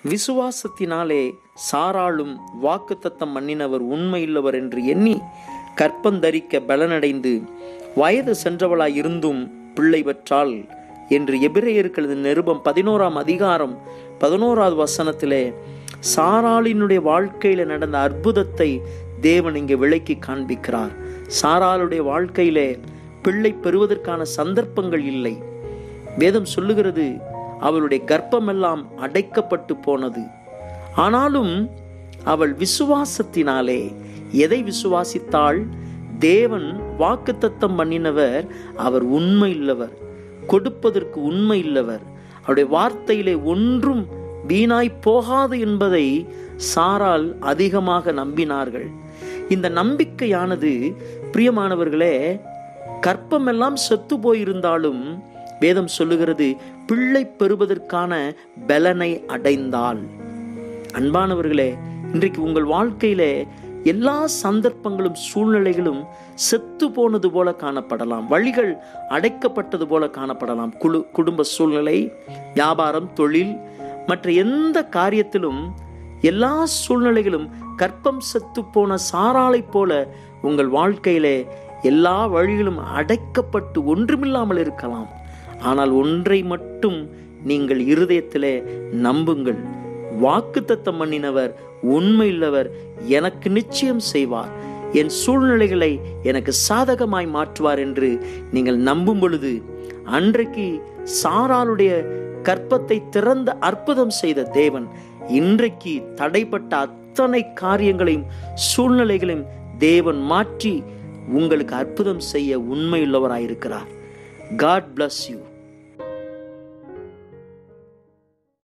விசுவாசத்தினாலே சாராளும் வாக்குத்தத்தம் பண்ணினவர் உண்மையுள்ளவர் என்று எண்ணி கற்பந்தரிக்க பலனடைந்து வயது சென்றவளாய் இருந்தும் பிள்ளை பெற்றாள் என்று எபிரேயர்களது நிருபம் பதினோராம் அதிகாரம் பதினோராவது வசனத்திலே சாராளினுடைய வாழ்க்கையில நடந்த அற்புதத்தை தேவன் இங்கே விளக்கி காண்பிக்கிறார் சாராளுடைய வாழ்க்கையிலே பிள்ளை பெறுவதற்கான சந்தர்ப்பங்கள் இல்லை வேதம் சொல்லுகிறது அவளுடைய கர்ப்பமெல்லாம் அடைக்கப்பட்டு போனது ஆனாலும் அவள் விசுவாசத்தினாலே எதை விசுவாசித்தாள் தேவன் வாக்குத்தத்தம் பண்ணினவர் அவர் உண்மை இல்லவர் கொடுப்பதற்கு உண்மை இல்லவர் அவருடைய வார்த்தையிலே ஒன்றும் வீணாய் போகாது என்பதை சாரால் அதிகமாக நம்பினார்கள் இந்த நம்பிக்கையானது பிரியமானவர்களே கற்பமெல்லாம் செத்து போயிருந்தாலும் வேதம் சொல்லுகிறது பிள்ளை பெறுவதற்கான பலனை அடைந்தாள் அன்பானவர்களே இன்றைக்கு உங்கள் வாழ்க்கையிலே எல்லா சந்தர்ப்பங்களும் சூழ்நிலைகளும் செத்து போனது போல காணப்படலாம் வழிகள் அடைக்கப்பட்டது போல காணப்படலாம் குழு குடும்ப சூழ்நிலை வியாபாரம் தொழில் மற்ற எந்த காரியத்திலும் எல்லா சூழ்நிலைகளும் கற்பம் செத்து போன சாராளைப் போல உங்கள் வாழ்க்கையிலே எல்லா வழிகளும் அடைக்கப்பட்டு ஒன்றுமில்லாமல் இருக்கலாம் ஆனால் ஒன்றை மட்டும் நீங்கள் இருதயத்திலே நம்புங்கள் வாக்குத்தத்தம் பண்ணினவர் உண்மையுள்ளவர் எனக்கு நிச்சயம் செய்வார் என் சூழ்நிலைகளை எனக்கு சாதகமாய் மாற்றுவார் என்று நீங்கள் நம்பும் பொழுது அன்றைக்கு சாராளுடைய கற்பத்தை திறந்த அற்புதம் செய்த தேவன் இன்றைக்கு தடைப்பட்ட அத்தனை காரியங்களையும் சூழ்நிலைகளையும் தேவன் மாற்றி உங்களுக்கு அற்புதம் செய்ய உண்மையுள்ளவராயிருக்கிறார் காட் bless யூ